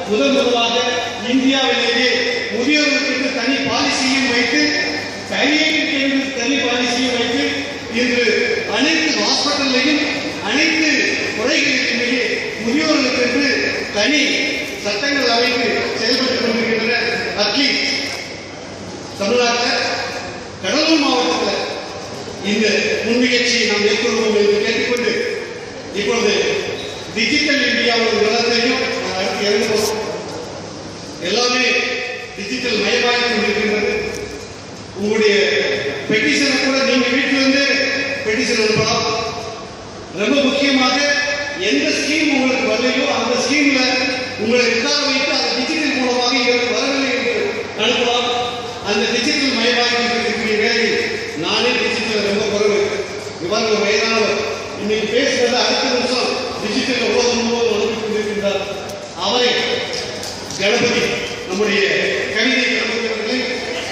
முதன் முதலாக இந்தியாவிலேயே முதியோர்களுக்கு தனி பாலிசியும் வைத்து கையேற்றுக்கு தனி பாலிசியும் வைத்து இன்று அனைத்து ஹாஸ்பிட்டல்லையும் அனைத்து துறைகளிலுமே முதியோர்களுக்கு என்று தனி சட்டங்கள் அமைத்து செயல்பட்டுக் கொண்டிருக்கின்றன அட்லீஸ்ட் தமிழ்நாட்டில் கடலூர் மாவட்டத்தில் இந்த முன்முயற்சியை நாம் மேற்கொள்வோம் என்று கேட்டுக்கொண்டு இப்பொழுது டிஜிட்டல் இந்தியாவோட விவரத்தையும் நான் அடுத்து இறங்குவோம் எல்லாமே டிஜிட்டல் மயமாகி கொண்டிருக்கின்றது உங்களுடைய பெட்டிஷனை கூட நீங்க வீட்டிலிருந்து பெட்டிஷன் அனுப்பலாம் ரொம்ப முக்கியமாக எந்த ஸ்கீம் உங்களுக்கு வரலையோ அந்த ஸ்கீம்ல உங்களை உட்கார வைத்து அந்த டிஜிட்டல் மூலமாக இவருக்கு வரவில்லை என்று அனுப்பலாம் அந்த டிஜிட்டல் மயமாகி இருக்கக்கூடிய வேலையில் நானே டிஜிட்டல் ரொம்ப குறைவு இவர் ஒரு வயதானவர் இன்னைக்கு பேசுறது அடுத்த நிமிஷம் டிஜிட்டல் உலகம் முழுவதும் அனுப்பி கொண்டிருக்கின்றார் அவரை கணபதி நம்முடைய கவிதை கணபதி அவர்களை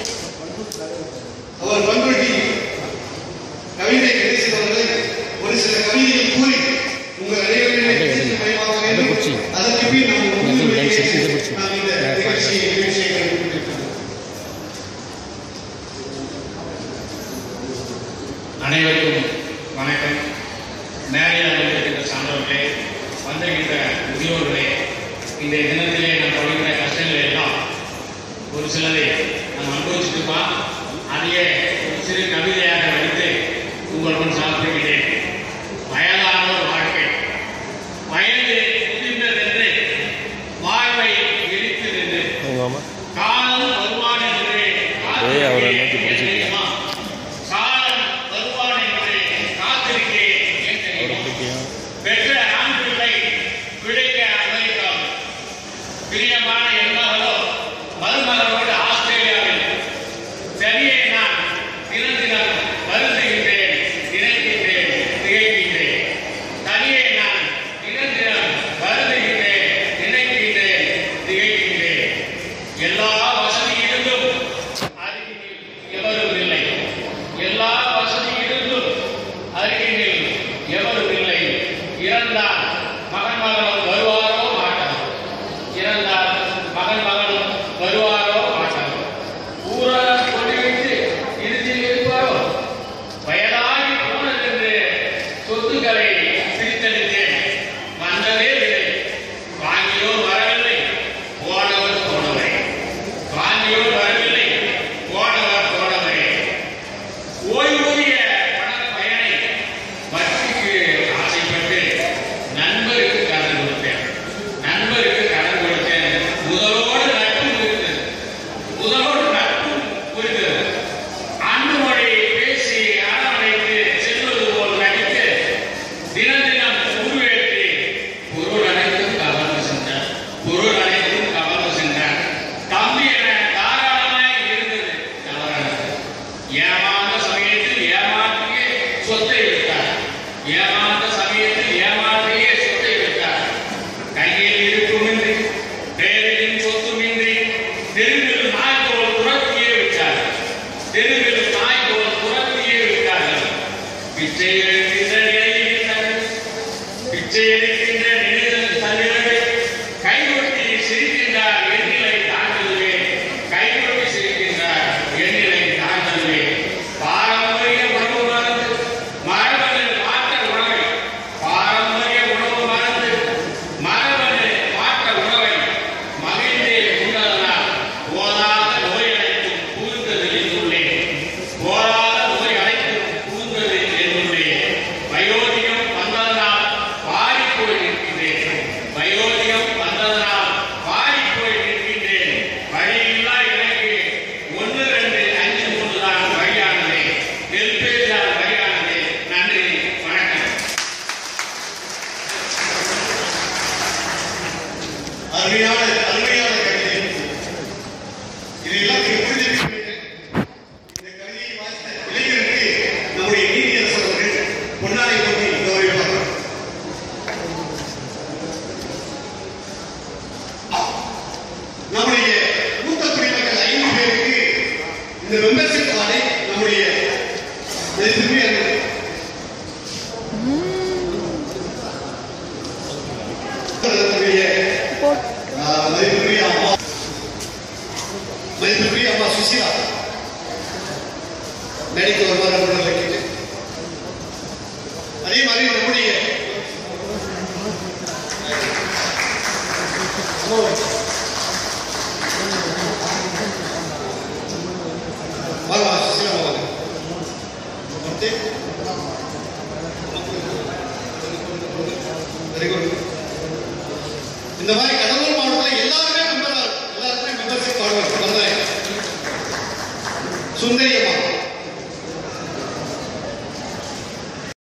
அவர் பண்பட்டி கவிதை கணேசன் அவர்களை ஒரு சில கவிதைகள் கூறி உங்கள் அனைவரையும் மயமாக வேண்டும் அதற்கு பின் நாம் முன்னுரையை நாம் இந்த நிகழ்ச்சியை நிகழ்ச்சியை கண்டுபிடிக்கிறோம் அனைவருக்கும் வணக்கம் மேடையில் வந்திருக்கின்ற சான்றோர்களே வந்திருக்கின்ற முதியோர்களே இந்த தினத்திலே நாம் படுகின்ற கஷ்டங்களை எல்லாம் ஒரு சிலரை நாம் அனுபவிச்சுட்டுப்பா அதையே ஒரு சிறு கவிதையாக வைத்து உங்களுடன் சாப்பிடுகிறேன் வயதானோர் வாழ்க்கை வயது முதிர்ந்ததென்று வாழ்வை எரித்து நின்று காலம் வருவான் என்று ஏய், அவரை நோக்கி பிடிச்சிட்டு. தெரியுமா? காலம் வருவான் என்று காத்திருக்கிறேன் ஏன் தெரியுமா? பெற்ற ஆண் பிள்ளை பிழைக்க அமெரிக்காவில் பிரியமான என் மகளோ மருமகளோடு ஆஸ்திரேலியாவில் சரியே நான் தினம் தினம் வருந்துகின்றேன் நினைக்கின்றேன் திகைக்கின்றேன் தனியே நான் தினம் தினம் வருந்துகின்றேன் நினைக்கின்றேன் திகைக்கின்றேன் எல்லா வசதி இருந்தும் அருகினில் எவரும் இல்லை எல்லா வசதி இருந்தும் அருகினில் எவரும் இல்லை இறந்தால் மகன் மகனும் வருவாரோ மாட்டாரோ இறந்தால் மகன் மகனும் வருவாரோ மாட்டாரோ ஊரார் கொண்டு வைத்து இறுதியில் இருப்பாரோ வயதாகி போனதென்று சொத்துக்களை பிரித்தெடுத்தேன் வந்ததே இல்லை வாங்கியோ வரவில்லை போனவர் போனவரே வாங்கியோ வரவில்லை போனவர் போனவரே ஓய்வூதிய பண பயனை வட்டிக்கு ஆசைப்பட்டு நண்பருக்கு கடன் கொடுத்தேன் நண்பருக்கு கடன் கொடுத்தேன் முதலோடு நட்பு இருக்குது முதலோடு நட்பு புரிந்தது அன்பு மொழி பேசி அரவணைத்து செல்வது போல் நடித்து தினம் தினம் உருவேற்றி பொருள் அனைத்தும் கவர்ந்து சென்றார் பொருள் அனைத்தும் கவர்ந்து சென்றார் தம்பி என தாராளமாய் இருந்தது தவறானது ஏமாந்த சமயத்தில் ஏமாற்றியே சொத்தை விட்டார் ஏமாந்த சமயத்தில் ஏமாற்றியே சொத்தை விட்டார் கையில் இருக்குமின்றி பேரின் சொத்துமின்றி தெருவில் நாய் போல் துரத்தியே விட்டார் தெருவில் நாய் போல் துரத்தியே விட்டார்கள் பிச்சை எடுக்கின்ற நிலையில் விட்டார்கள் பிச்சை எடுக்கின்ற நிலையில் தன்னிடமே கைகொட்டி சிரிக்கின்றார் எண்ணிலை தாண்டுதுவே கைகொட்டி சிரிக்கின்றார் எண்ணிலை தாண்டுதுவே பாரம்பரிய உணவு மறந்து மரபணு மாற்ற உணவை பாரம்பரிய உணவு மறந்து மரபணு மாற்ற உணவை மகிழ்ந்தே உண்டதனால் போதாத நோய் அனைத்தும் புகுந்தது என்னுள்ளே போதாத நோய் அனைத்தும் புகுந்தது என்னுள்ளே வயோதிகம் வந்ததனால் பாடி போய் நிற்கின்றேன் வயோதிகம் வந்ததனால் பாடி போய் நிற்கின்றேன் வழியில்லா எனக்கு ஒன்று ரெண்டு அஞ்சு மூன்று தான் வழியானதே நெல் பேச்சால் வழியானதே நன்றி வணக்கம் அருமையான அருமையான கவிதை இதையெல்லாம் நீங்க புரிஞ்சுக்கிறீங்க இந்த கவிதையை வாசித்த இளைஞருக்கு நம்முடைய நீதியரசர் அவர்கள் பொன்னாடை கொண்டு கௌரவிப்பார்கள் நம்முடைய மூத்த குடிமக்கள் ஐந்து பேருக்கு இந்த மெம்பர்ஷிப் கார்டை நம்முடைய மதிப்பிற்குரிய நம்முடைய ஆஹ், மதிப்புக்குரிய அம்மா மதிப்புக்குரிய அம்மா சுசீலா மேடைக்கு வருமாறு அன்புடன் அழைக்கிறேன் அதே மாதிரி நம்முடைய வாங்க சுசீலா வாங்க அடுத்து வெரி குட் இந்த மாதிரி கடலூர் மாவட்டத்தில் எல்லாருமே மெம்பர் எல்லாருமே மெம்பர்ஷிப் கார்டு வந்தாங்க சுந்தரியம்மா